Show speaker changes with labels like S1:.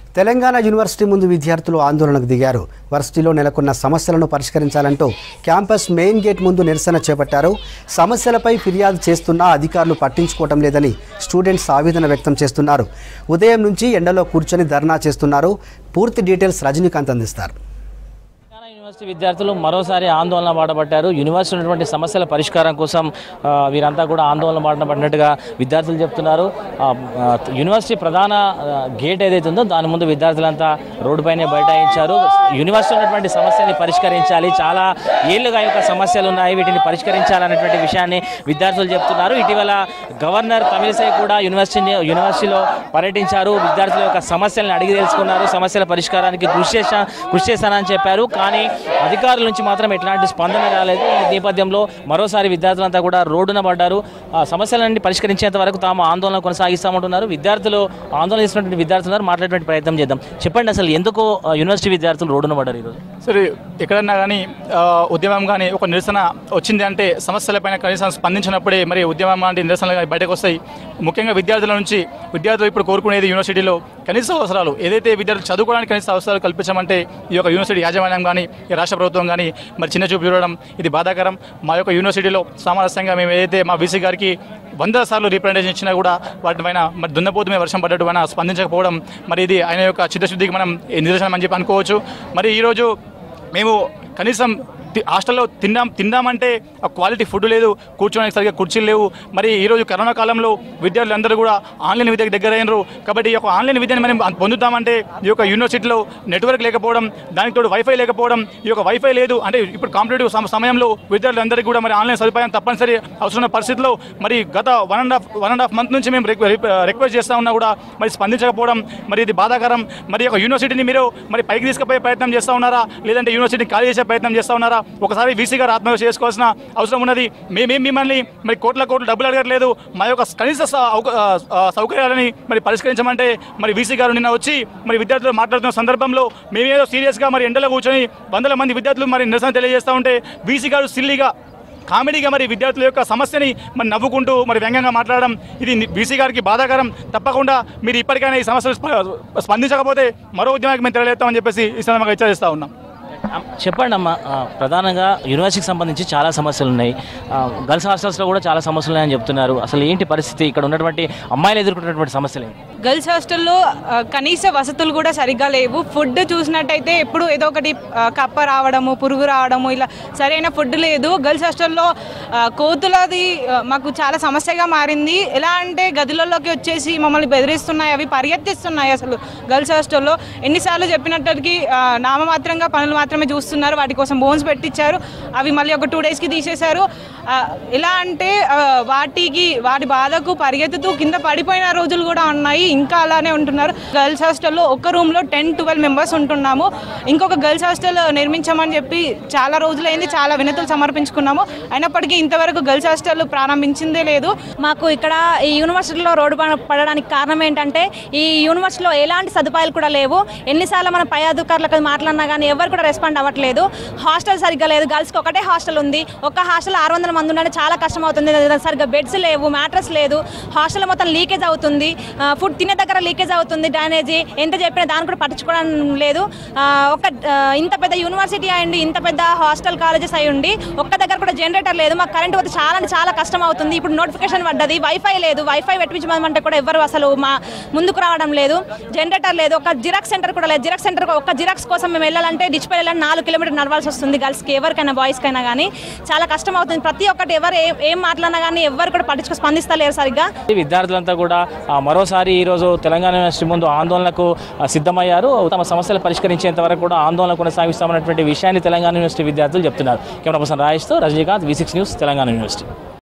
S1: Telangana university ముందు విద్యార్థులు ఆందోళనకు దిగారు వర్సిటీలో నెలకొన్న సమస్యలను పరిష్కరించాలంటూ క్యాంపస్ మెయిన్ గేట్ ముందు నిరసన చేపట్టారు సమస్యలపై ఫిర్యాదు చేస్తున్నా అధికారులు పట్టించుకోవటం లేదని స్టూడెంట్స్ ఆవేదన వ్యక్తం చేస్తున్నారు ఉదయం నుంచి ఎండలో కూర్చొని ధర్నా చేస్తున్నారు పూర్తి డీటెయిల్స్ రజనీకాంత్ అందిస్తారు
S2: తెలంగాణ యూనివర్సిటీ విద్యార్థులు మరోసారి ఆందోళన బాటపడ్డారు యూనివర్సిటీ ఉన్నటువంటి సమస్యల పరిష్కారం కోసం ఆ, వీరంతా కూడా ఆందోళన బాటన పడినట్టుగా విద్యార్థులు చెప్తున్నారు ఆ, ఆ, యూనివర్సిటీ ప్రధాన ఆ, గేట్ ఏదైతే ఉందో దాని ముందు విద్యార్థులంతా రోడ్డుపైనే బైఠాయించారు యూనివర్సిటీ ఉన్నటువంటి సమస్యల్ని పరిష్కరించాలి చాలా ఏళ్ళుగా ఈ యొక్క సమస్యలు ఉన్నాయి వీటిని పరిష్కరించాలనేటువంటి విషయాన్ని విద్యార్థులు చెప్తున్నారు ఇటీవల గవర్నర్ తమిళసై కూడా యూనివర్సిటీని యూనివర్సిటీలో పర్యటించారు విద్యార్థుల యొక్క సమస్యలను అడిగి తెలుసుకున్నారు సమస్యల పరిష్కారానికి కృషి చేశా కృషి చేశానని చెప్పారు కానీ అధికారుల నుంచి మాత్రం ఎట్లాంటి స్పందన రాలేదు ఈ నేపథ్యంలో మరోసారి విద్యార్థులంతా కూడా రోడ్డున పడ్డారు ఆ సమస్యలన్నీ పరిష్కరించేంత వరకు తాము ఆందోళన కొనసాగిస్తామంటున్నారు విద్యార్థులు ఆందోళన చేస్తున్నటువంటి విద్యార్థులు మాట్లాడేటువంటి ప్రయత్నం చేద్దాం చెప్పండి అసలు ఎందుకు ఆ, యూనివర్సిటీ విద్యార్థులు రోడ్డున పడ్డారు ఈరోజు
S3: సరే ఎక్కడన్నా కానీ ఆ, ఉద్యమం కానీ ఒక నిరసన వచ్చింది అంటే సమస్యలపైన కనీసం స్పందించినప్పుడే మరి ఉద్యమం లాంటి నిరసనలు కానీ బయటకు వస్తాయి ముఖ్యంగా విద్యార్థుల నుంచి విద్యార్థులు ఇప్పుడు కోరుకునేది యూనివర్సిటీలో కనీస అవసరాలు ఏదైతే విద్యార్థులు చదువుకోవడానికి కనీస అవసరాలు కల్పించమంటే ఈ యొక్క యూనివర్సిటీ యాజమాన్యం కానీ ఈ రాష్ట్ర ప్రభుత్వం కానీ మరి చిన్న చూపు చూడడం ఇది బాధాకరం మా యొక్క యూనివర్సిటీలో సామరస్యంగా మేము ఏదైతే మా బీసీ గారికి వందల సార్లు రిప్రజెంటేషన్ ఇచ్చినా కూడా వాటిపైన మరి దున్నపోతు మీద వర్షం పడ్డట్టు పైన స్పందించకపోవడం మరి ఇది ఆయన యొక్క చిత్తశుద్ధికి మనం నిదర్శనం అని చెప్పి అనుకోవచ్చు మరి ఈరోజు మేము కనీసం తి- హాస్టల్లో తిందాం తిందామంటే ఆ క్వాలిటీ ఫుడ్ లేదు కూర్చోడానికి సరిగ్గా కుర్చీలు లేవు మరి ఈరోజు కరోనా కాలంలో విద్యార్థులందరూ కూడా ఆన్లైన్ విద్యకు దగ్గర అయినరు కాబట్టి ఈ యొక్క ఆన్లైన్ విద్యను మనం పొందుతామంటే ఈ యొక్క యూనివర్సిటీలో నెట్వర్క్ లేకపోవడం దానికి తోడు వైఫై లేకపోవడం ఈ యొక్క వైఫై లేదు అంటే ఇప్పుడు కాంపిటేటివ్ సమ- సమయంలో విద్యార్థులందరికీ కూడా మరి ఆన్లైన్ సదుపాయం తప్పనిసరి అవసరమైన పరిస్థితిలో మరి గత one and half one and half month నుంచి మేము రిక్వె- రిక్వె- రిక్వెస్ట్ చేస్తూ ఉన్నా కూడా మరి స్పందించకపోవడం మరి ఇది బాధాకరం మరి ఒక యూనివర్సిటీని మీరు మరి పైకి తీసుకుపోయే ప్రయత్నం చేస్తూ ఉన్నారా లేదంటే యూనివర్సిటీని ఖాళీ చేసే ప్రయత్నం చేస్తూ ఉన్నారా ఒకసారి వీసీ గారు ఆత్మహత్య చేసుకోవాల్సిన అవసరం ఉన్నది మేమేం మిమ్మల్ని మరి కోట్ల కోట్ల డబ్బులు అడగట్లేదు మా యొక్క కనీస స- అవక- ఆ, ఆ, సౌకర్యాలని మరి పరిష్కరించమంటే మరి వీసీ గారు నిన్న వచ్చి మరి విద్యార్థులు మాట్లాడుతున్న సందర్భంలో మేమేదో సీరియస్గా మరి ఎండలో కూర్చొని వందల మంది విద్యార్థులు మరి నిరసన తెలియజేస్తూ ఉంటే వీసీ గారు సిల్లిగా కామెడీగా మరి విద్యార్థుల యొక్క సమస్యని మరి నవ్వుకుంటూ మరి వ్యంగ్యంగా మాట్లాడడం ఇది బీసీ గారికి బాధాకరం తప్పకుండా మీరు ఇప్పటికైనా ఈ సమస్యలు స్ప- స్పందించకపోతే మరో ఉద్యమానికి మేము తెలియజేస్తామని చెప్పేసి ఈ సందర్భంగా హెచ్చరిస్తా ఉన్నాం
S2: అమ్, చెప్పండి అమ్మా ఆ, ప్రధానంగా యూనివర్సిటీకి సంబంధించి చాలా సమస్యలు ఉన్నాయి ఆ, గర్ల్స్ హాస్టల్స్లో కూడా చాలా సమస్యలు ఉన్నాయని చెప్తున్నారు అసలు ఏంటి పరిస్థితి ఇక్కడ ఉన్నటువంటి అమ్మాయిలు ఎదుర్కొంటున్నటువంటి సమస్యలు ఏంటి
S4: గర్ల్స్ హాస్టల్లో ఆ, కనీస వసతులు కూడా సరిగ్గా లేవు ఫుడ్ చూసినట్టయితే ఎప్పుడు ఏదో ఒకటి ఆ, కప్ప రావడము పురుగు రావడము ఇలా సరైన ఫుడ్ లేదు గర్ల్స్ హాస్టల్లో ఆ, కోతులది ఆ, మాకు చాలా సమస్యగా మారింది ఎలా అంటే గదులలోకి వచ్చేసి మమ్మల్ని బెదిరిస్తున్నాయి అవి పరిగెత్తిస్తున్నాయి అసలు గర్ల్స్ హాస్టల్లో ఎన్నిసార్లు చెప్పినప్పటికీ ఆ, నామమాత్రంగా పనులు మాత్రమే చూస్తున్నారు వాటి కోసం బోన్స్ పెట్టించారు అవి మళ్ళీ ఒక టూ డేస్కి తీసేశారు ఆ, ఎలా అంటే ఆ, వాటికి వాటి బాధకు పరిగెత్తుతూ కింద పడిపోయిన రోజులు కూడా ఉన్నాయి ఇంకా అలానే ఉంటున్నారు గర్ల్స్ హాస్టల్లో ఒక రూమ్లో టెన్ ట్వెల్వ్ మెంబర్స్ ఉంటున్నాము ఇంకొక గర్ల్స్ హాస్టల్ నిర్మించమని చెప్పి చాలా రోజులైంది చాలా వినతులు సమర్పించుకున్నాము అయినప్పటికీ ఇంతవరకు గర్ల్స్ హాస్టల్ ప్రారంభించిందే లేదు
S5: మాకు ఇక్కడ ఈ యూనివర్సిటీలో రోడ్డు పడ- పడడానికి కారణం ఏంటంటే ఈ యూనివర్సిటీలో ఎలాంటి సదుపాయాలు కూడా లేవు ఎన్నిసార్లు మన పై అధికారులకు మాట్లాడినా కానీ ఎవరు కూడా రెస్పాండ్ అవ్వట్లేదు హాస్టల్ సరిగ్గా లేదు గర్ల్స్కి ఒకటే హాస్టల్ ఉంది ఒక హాస్టల్ ఆరు వందల మంది ఉంటే చాలా కష్టం అవుతుంది సరిగ్గా బెడ్స్ లేవు మ్యాట్రస్ లేదు హాస్టల్ మొత్తం లీకేజ్ అవుతుంది ఆ, ఫుడ్ తినే దగ్గర లీకేజ్ అవుతుంది డ్యానేజీ ఎంత చెప్పినా దాన్ని కూడా పట్టించుకోవడం లేదు ఆ, ఒక ఆ, ఇంత పెద్ద యూనివర్సిటీ అయ్యండి ఇంత పెద్ద హాస్టల్ కాలేజెస్ అయి ఉండి ఒక్క దగ్గర కూడా జనరేటర్ లేదు మాకు కరెంట్ పోతే చాలా అంటే చాలా కష్టం అవుతుంది ఇప్పుడు నోటిఫికేషన్ పడ్డది వైఫై లేదు వైఫై పెట్టించమంటే కూడా ఎవరు అసలు మా ముందుకు రావడం లేదు జనరేటర్ లేదు ఒక జిరాక్స్ సెంటర్ కూడా లేదు జిరాక్స్ సెంటర్ ఒక జిరాక్స్ కోసం మేము వెళ్ళాలంటే డిస్ప్లే వెళ్ళాలంటే నాలుగు కిలోమీటర్ నడవాల్సి వస్తుంది గర్ల్స్కి ఎవరికైనా బాయ్స్కైనా కానీ చాలా కష్టం అవుతుంది ప్రతి ఒక్కటి ఎవరు ఏం ఏం మాట్లాడినా కానీ ఎవరు కూడా పట్టించుకో స్పందిస్తలేరు సరిగ్గా
S2: ఈ విద్యార్థులంతా కూడా ఆ, మరోసారి ఈరోజు తెలంగాణ యూనివర్సిటీ ముందు ఆందోళనకు ఆ, సిద్ధమయ్యారు తమ సమస్యలు పరిష్కరించేంత వరకు కూడా ఆందోళన కొనసాగిస్తామన్నటువంటి విషయాన్ని తెలంగాణ యూనివర్సిటీ విద్యార్థులు చెప్తున్నారు కెమెరా పర్సన్ రాజేష్తో Rajinikanth V six news Telangana university